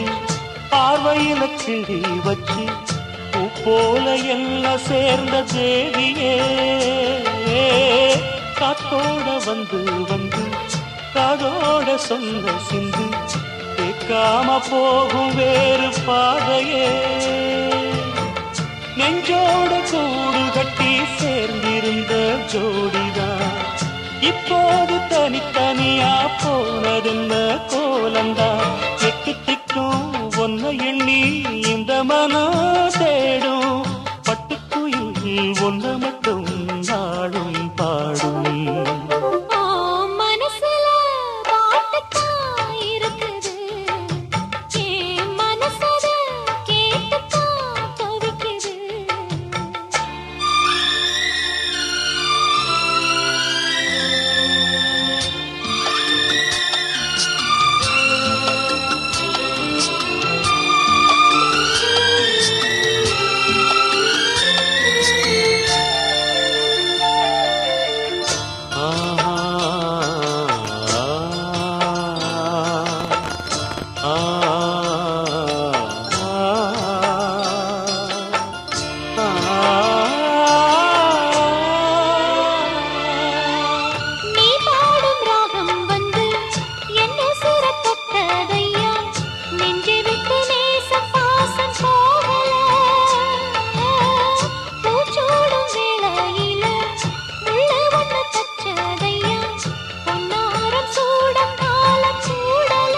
பார்வையில கிழி வச்சு பூ போல எல்லாம் சேர்ந்த தேவியே காத்தோட வந்து வந்து காதோட சொன்ன சிந்து கேட்காம போகும் வேறு பாதையே நெஞ்சோட கூடு கட்டி சேர்ந்திருந்த ஜோடிதான் இப்போது தனித்தனியா போனதென்ன கோலந்தா எட்டு திக்கும் ஒன்ன எண்ணி இந்த மனம் தேடும் பட்டுக்குயில் ஒன்ன மட்டும் நாடும் பாடும் ஆ மனசுல பாட்டுத்தான் இருக்குது என் மனசத கேட்டுத்தான் தவிக்குது நீ பாடும் ராகம் வந்து என்ன சுர தொட்டதையா நெஞ்சை விட்டு நேச பாசம் போகல பூச்சூடும் வேளையில உள்ள ஒண்ணு தச்சதையா பொன்னாரம் சூடம் காலம் சூடல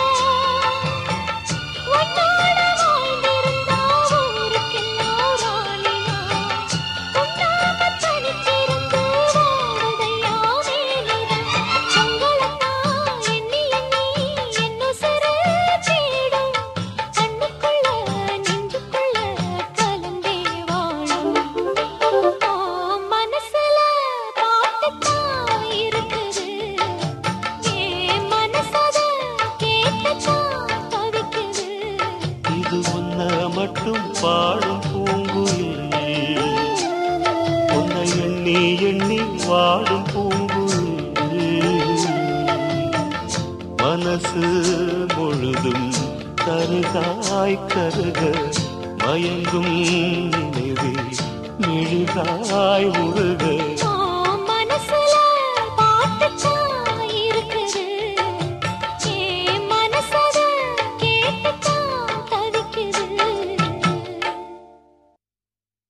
உன்னோட வாழ்ந்திருந்தா ஊருக்கெல்லாம் ராணியா உன்னாம தனிச்சிருந்து வாழுதையா வேலிதான் உங்களைத்தான் எண்ணி எண்ணி என்னுசுரு தேடும் கண்ணுக்குள்ள நெஞ்சுக்குள்ள கலந்தே வாழும் ஆ, மனசுல பாட்டுத்தான் இருக்குது என் மனசத கேட்டுத்தான் தவிக்குது இது உன்ன மட்டும் பாடும் பூங்குயில் உன்னை எண்ணி எண்ணி வாடும் பூங்குயில் மனசு முழுதும் கருகாய் கருக மயங்கும் நினைவில் மிழிகாய் உருக